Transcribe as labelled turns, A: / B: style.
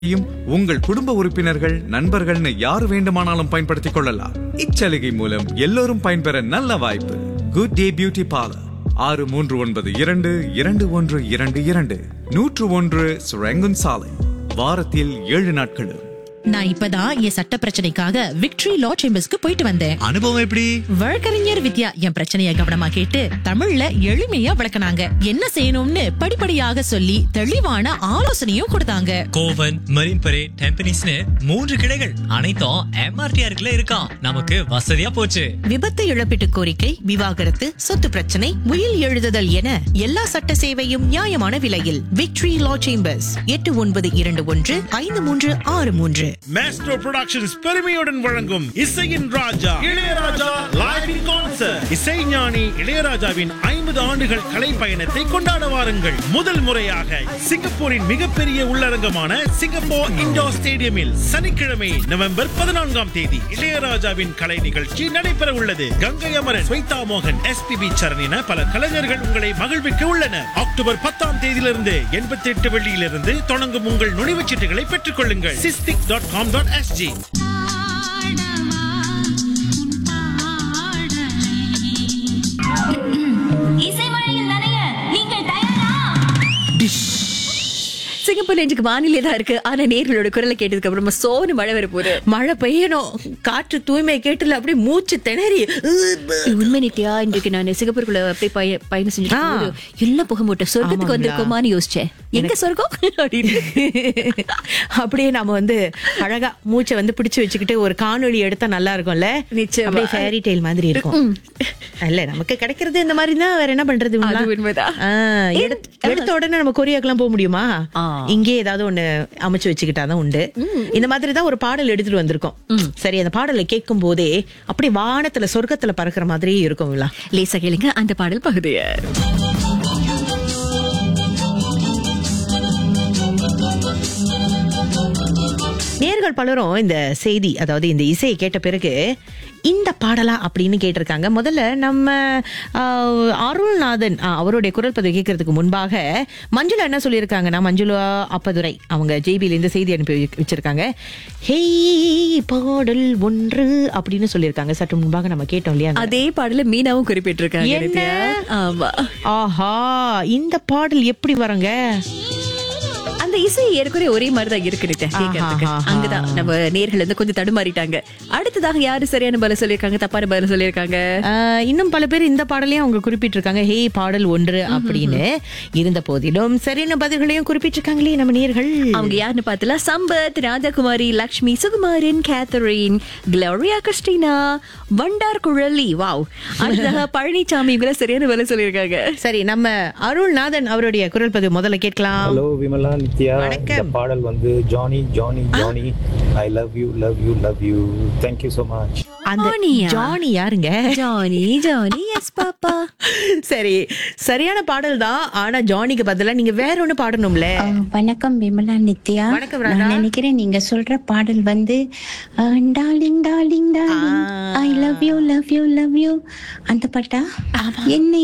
A: யும் உங்கள் குடும்ப உறுப்பினர்கள் நண்பர்கள்னு யார் வேண்டுமானாலும் பயன்படுத்திக் கொள்ளலாம் இச்சலுகை மூலம் எல்லோரும் பயன்பெற நல்ல வாய்ப்பு குட் டே பியூட்டி பார்லர் ஆறு மூன்று ஒன்பது இரண்டு இரண்டு ஒன்று இரண்டு இரண்டு நூற்று ஒன்று சுரங்குன் சாலை வாரத்தில் ஏழு நாட்களும்
B: நான் இப்பதான் என் சட்ட பிரச்சனைக்காக விக்டரி லா சேம்பர்ஸ்க்கு போயிட்டு வந்தேன்
C: அனுபவம் எப்படி
B: வழக்கறிஞர் வித்யா என் பிரச்சனைய கவனமா கேட்டு தமிழ்ல எளிமையா விளக்குனாங்க என்ன செய்யணும்னு படிப்படியாக சொல்லி தெளிவான ஆலோசனையும் கொடுத்தாங்க
C: கோவன் மரீன் பரேட் டெம்பனிஸ்னு மூன்று கிளைகள் அனைத்தும் எம்ஆர்டிஆருக்குள்ள இருக்கான் நமக்கு வசதியா போச்சு
B: விபத்து இழப்பீட்டு கோரிக்கை விவாகரத்து சொத்து பிரச்சனை உயில் எழுதுதல் என எல்லா சட்ட சேவையும் நியாயமான விலையில் விக்டரி லா சேம்பர்ஸ் எட்டு ஒன்பது இரண்டு ஒன்று ஐந்து மூன்று ஆறு மூன்று
D: மேஸ்ட்ரோ புரொடக்ஷன்ஸ் பெருமையுடன் வழங்கும் இசையின் ராஜா இளையராஜா லைவ் இன் கான்சர்ட் இசைஞானி இளையராஜாவின் ஐம்பது ஆண்டுகள் கலை பயணத்தை கொண்டாட வாருங்கள் முதல் முறையாக சிங்கப்பூரின் மிகப்பெரிய உள்ளரங்கமான சிங்கப்பூர் இண்டோர் ஸ்டேடியமில் சனிக்கிழமை நவம்பர் பதினான்காம் தேதி இளையராஜாவின் கலை நிகழ்ச்சி நடைபெற உள்ளது கங்கை அமரன் ஸ்வைதா மோகன் எஸ்பிபி சரண் என பல கலைஞர்கள் உங்களை மகிழ்விக்க உள்ளனர் அக்டோபர் பத்தாம் தேதியிலிருந்து எண்பத்தி எட்டு வெள்ளியிலிருந்து தொடங்கும் உங்கள் நுழைவுச் சீட்டுகளை பெற்றுக் கொள்ளுங்கள் sistic dot com dot SG
E: இசைமழையில் நனைய நீங்கள் தயாரா
F: சிங்கப்பூர் நெஞ்சுக்கு வானிலை தான் இருக்கு ஆனா நேர்களோட குரலை கேட்டதுக்கு அப்புறமா சோனு மழை வர போகுது
B: மழை பெய்யணும் காற்று தூய்மை கேட்டுல அப்படியே மூச்சு திணறி
F: உண்மை நித்யா இன்றைக்கு நான் சிங்கப்பூருக்குள்ள அப்படியே பய பயணம் செஞ்சுட்டு
B: ஆ.
F: இருக்கும்போது எல்லாம் புகை மூட்டை சொர்க்கத்துக்கு
B: ஆமாங்களா?
F: வந்திருக்கோமான்னு யோசிச்சேன் எங்க சொர்க்கம் அப்படின்னு
B: அப்படியே நாம வந்து அழகா மூச்சை வந்து பிடிச்சு வச்சுக்கிட்டு ஒரு காணொளி எடுத்தா நல்லா இருக்கும்ல
F: நிச்சயமா.
B: அப்படியே ஃபேரி டெய்ல் மாதிரி இருக்கும் இல்ல நமக்கு கிடைக்கிறது இந்த மாதிரி தான் வேற என்ன பண்றது விமலா?
F: அது உண்மைதான்.
B: ஆ, எடுத்த- எடுத்த உடனே நம்ம கொரியாக்கெல்லாம் போக முடியுமா
F: ஆ.
B: இங்கே ஏதாவது ஒண்ணு அமைச்சு வச்சுக்கிட்டாதான் உண்டு இந்த மாதிரி தான் ஒரு பாடல் எடுத்துட்டு வந்திருக்கோம் சரி அந்த பாடலை கேட்கும் போதே அப்படியே வானத்துல சொர்க்கத்துல பறக்கிற மாதிரியே இருக்கும் விமலா
F: லேசா கேளுங்க அந்த பாடல் பகுதிய
B: நேர்கள் பலரும் இந்த செய்தி அதாவது இந்த இசையை கேட்ட பிறகு இந்த பாடலா அப்படின்னு கேட்டிருக்காங்க முதல்ல நம்ம ஆஹ், அருள்நாதன் ஆஹ், அவருடைய குரல் பதிவு கேட்கறதுக்கு முன்பாக மஞ்சுளா என்ன சொல்லியிருக்காங்கன்னா மஞ்சுளா அப்பதுரை அவங்க ஜேபியில இந்த செய்தி அனுப்பி வச்சு- வச்சிருக்காங்க ஹேய் பாடல் ஒன்று அப்படின்னு சொல்லியிருக்காங்க சற்று முன்பாக நம்ம கேட்டோம் இல்லையா அந்த-
F: அதே பாடல மீனாவும் குறிப்பிட்டிருக்காங்க
B: என்ன?
F: நித்யா. ஆமா
B: ஆஹா இந்த பாடல் எப்படி வரங்க
F: அந்த இசை ஏற்கனவே ஒரே மாதிரி தான் இருக்கு நித்யா, கேட்கறதுக்கு
B: ஆஹா.
F: அங்கதான் நம்ம நேர்கள் வந்து கொஞ்சம் தடுமாறிட்டாங்க அடுத்ததாக யாரு சரியான பதில் சொல்லியிருக்காங்க தப்பான பதில் சொல்லியிருக்காங்க
B: ஆஹ் இன்னும் பல பேர் இந்த பாடலையும் அவங்க குறிப்பிட்டிருக்காங்க ஹே பாடல் ஒன்று அப்படின்னு இருந்த போதிலும் சரியான பதில்களையும் குறிப்பிட்டிருக்காங்களே நம்ம நேர்கள்
F: அவங்க யாருன்னு பார்த்தல Sampath Rajakumari Lakshmi Sukumaran Catherine Gloria Christina Vandar Kuzhali wow அடுத்ததாக பழனிசாமி இவங்க சரியான வேலை சொல்லியிருக்காங்க
B: சரி நம்ம அருள்நாதன் அவருடைய குரல் பதிவு முதல்ல கேட்கலாம்
G: ஹலோ விமலா நித்யா
B: வணக்கம்.
G: இந்த பாடல் வந்து Johnny Johnny Johnny I love you love you love you thank you so much
B: அந்த
F: ஜானியா?
B: ஜானி யாருங்க
F: ஜானி ஜானி எஸ் பாப்பா
B: சரி சரியான பாடல் தான் ஆனா ஜானிக்கு பதிலா நீங்க வேற ஒண்ணு பாடணும்ல
H: ஆ, வணக்கம் விமலா நித்யா
B: வணக்கம் ராதா.
H: நான் நினைக்கிறேன் நீங்க சொல்ற பாடல் வந்து darling darling darling I love you love you love you அந்த பாட்டா என்னை